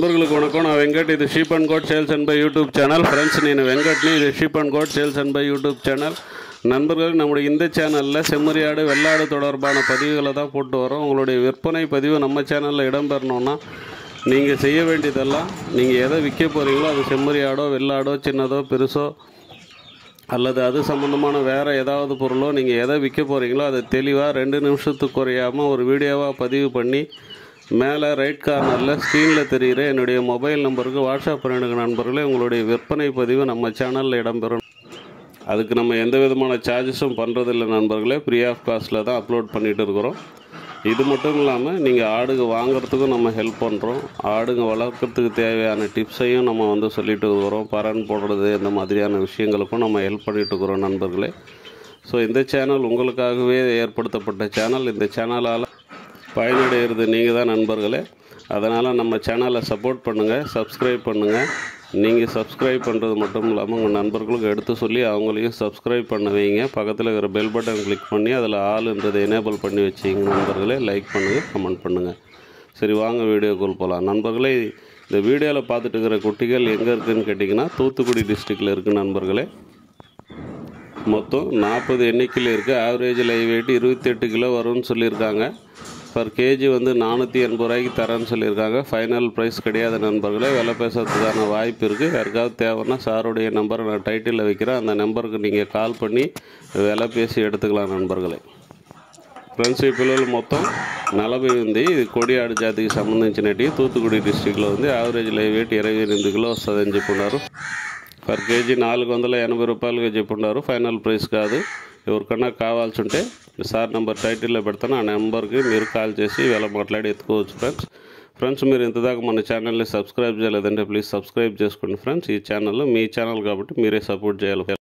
నண்பர்களுக்கு வணக்கம் நான் வெங்கட் இது sheep and goat sales and buy YouTube channel friends నేను வெங்கட்னி இது sheep and goat sales and buy YouTube channel நண்பர்கள் நம்முடைய இந்த சேனலில் செம்மறியாடு வெள்ளாடு தொடர்பான பதிவுகளை தான் போட்டு வரோம் உங்களுடைய விற்பனை பதிவு நம்ம சேனலில் இடம்பெறணும்னா நீங்கள் செய்ய வேண்டியதெல்லாம் நீங்கள் எதை விற்க போகிறீங்களோ அது செம்மறியாடோ வெள்ளாடோ சின்னதோ பெருசோ அல்லது அது சம்மந்தமான வேறு ஏதாவது பொருளோ நீங்கள் எதை விற்க போகிறீங்களோ அதை தெளிவாக ரெண்டு நிமிஷத்துக்கு குறையாமல் ஒரு வீடியோவாக பதிவு பண்ணி மேலே ரைட் கார்னரில் ஸ்க்ரீனில் தெரிகிற என்னுடைய மொபைல் நம்பருக்கு வாட்ஸ்அப் பண்ணிடுங்க நண்பர்களே உங்களுடைய விற்பனை பதிவு நம்ம சேனலில் இடம்பெறும் அதுக்கு நம்ம எந்த விதமான சார்ஜஸும் பண்ணுறதில்ல நண்பர்களே ஃப்ரீ ஆஃப் காஸ்ட்டில் தான் அப்லோட் பண்ணிகிட்டு இருக்கிறோம் இது மட்டும் இல்லாமல் நீங்கள் ஆடுங்க வாங்குறதுக்கும் நம்ம ஹெல்ப் பண்ணுறோம் ஆடுங்க வளர்க்குறதுக்கு தேவையான டிப்ஸையும் நம்ம வந்து சொல்லிட்டு இருக்கிறோம் பரன் போடுறது இந்த மாதிரியான விஷயங்களுக்கும் நம்ம ஹெல்ப் பண்ணிட்டு இருக்கிறோம் நண்பர்களே ஸோ இந்த சேனல் உங்களுக்காகவே ஏற்படுத்தப்பட்ட சேனல் இந்த சேனலால் பயனடைகிறது நீங்கள் தான் நண்பர்களே அதனால் நம்ம சேனலை சப்போர்ட் பண்ணுங்கள் சப்ஸ்கிரைப் பண்ணுங்கள் நீங்கள் சப்ஸ்கிரைப் பண்ணுறது மட்டும் இல்லாமல் உங்கள் நண்பர்களுக்கு எடுத்து சொல்லி அவங்களையும் சப்ஸ்கிரைப் பண்ண வைங்க பக்கத்தில் இருக்கிற பெல் பட்டன் கிளிக் பண்ணி அதில் ஆளுன்றதை எனேபிள் பண்ணி வச்சிங்க நண்பர்களே லைக் பண்ணுங்கள் கமெண்ட் பண்ணுங்கள் சரி வாங்க வீடியோக்குள் போகலாம் நண்பர்களே இந்த வீடியோவில் பார்த்துட்டு இருக்கிற குட்டிகள் எங்கே இருக்குதுன்னு கேட்டிங்கன்னா தூத்துக்குடி டிஸ்ட்ரிக்டில் இருக்குது நண்பர்களே மொத்தம் நாற்பது எண்ணிக்கையில் இருக்குது ஆவரேஜ் லைவ் வெயிட் இருபத்தெட்டு கிலோ வரும்னு சொல்லியிருக்காங்க பர் கேஜி வந்து நானூற்றி எண்பது ரூபாய்க்கு தரேன்னு சொல்லியிருக்காங்க ஃபைனல் ப்ரைஸ் கிடையாது நண்பர்களே விலை பேசுறதுக்கான வாய்ப்பு இருக்குது யாருக்காவது தேவைன்னா சாருடைய நம்பரை நான் டைட்டிலில் வைக்கிறேன் அந்த நம்பருக்கு நீங்கள் கால் பண்ணி விலை பேசி எடுத்துக்கலாம் நண்பர்களே ఫ్రెండ్స్ ఈ పిల్లలు మొత్తం నలభై ఉంది ఇది కోడియాడు జాతికి సంబంధించినవి తూత్తుకుడి డిస్టిక్లో ఉంది యావరేజ్ లైవ్ వెయిట్ ఇరవై ఎనిమిది కిలో వస్తుందని చెప్పున్నారు పర్ కేజీ నాలుగు వందల ఎనభై రూపాయలుగా చెప్పున్నారు ఫైనల్ ప్రైస్ కాదు ఎవరికన్నా కావాల్సి ఉంటే సార్ నెంబర్ టైటిల్లో పెడతాను ఆ నెంబర్కి మీరు కాల్ చేసి ఇలా మాట్లాడి ఎత్తుకోవచ్చు ఫ్రెండ్స్ ఫ్రెండ్స్ మీరు ఇంతదాకా మన ఛానల్ని సబ్స్క్రైబ్ చేయలేదంటే ప్లీజ్ సబ్స్క్రైబ్ చేసుకోండి ఫ్రెండ్స్ ఈ ఛానల్ మీ ఛానల్ కాబట్టి మీరే సపోర్ట్ చేయాలి